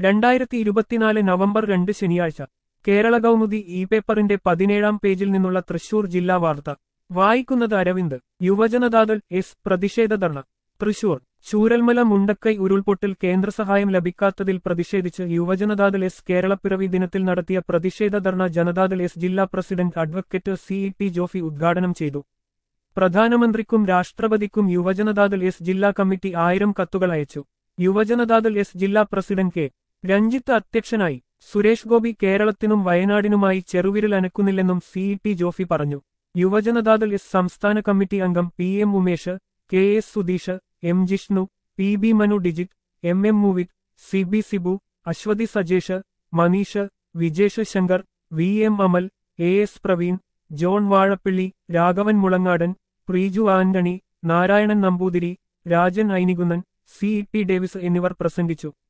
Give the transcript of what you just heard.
രണ്ടായിരത്തി ഇരുപത്തിനാല് നവംബർ രണ്ട് ശനിയാഴ്ച കേരള കൗമുദി ഇ പേപ്പറിന്റെ പതിനേഴാം പേജിൽ നിന്നുള്ള തൃശൂർ ജില്ലാ വാർത്ത വായിക്കുന്നത് അരവിന്ദ് യുവജനതാദൾ എസ് പ്രതിഷേധ ധർണ തൃശൂർ ചൂരൽമല മുണ്ടക്കൈ ഉരുൾപൊട്ടിൽ കേന്ദ്രസഹായം ലഭിക്കാത്തതിൽ പ്രതിഷേധിച്ച് യുവജനതാദൾ എസ് കേരളപ്പിറവി ദിനത്തിൽ നടത്തിയ പ്രതിഷേധ ധർണ ജനതാദൾ എസ് ജില്ലാ president advocate C E T Jofi ഉദ്ഘാടനം ചെയ്തു പ്രധാനമന്ത്രിക്കും രാഷ്ട്രപതിക്കും യുവജനതാദൾ എസ് ജില്ലാ കമ്മിറ്റി ആയിരം കത്തുകൾ അയച്ചു യുവജനതാദൾ എസ് ജില്ലാ പ്രസിഡന്റ് കെ രഞ്ജിത്ത് അധ്യക്ഷനായി സുരേഷ് ഗോപി കേരളത്തിനും വയനാടിനുമായി ചെറുവിരൽ അനക്കുന്നില്ലെന്നും സി ഇ ടി ജോഫി പറഞ്ഞു യുവജനതാദൾ എസ് സംസ്ഥാന കമ്മിറ്റി അംഗം P M Umesh K S Sudheesh M Jishnu P B Manu Dijith M M മൂവിറ്റ് C B Sibu Aswathy Sajesh Maneesh Vijesh Shankar V M Amal A S Praveen John Vazhappilly Raghavan Mulangadan Preeju Antony Narayanan Namboothiri Rajan Ainikunnan C E T Davis എന്നിവർ പ്രസംഗിച്ചു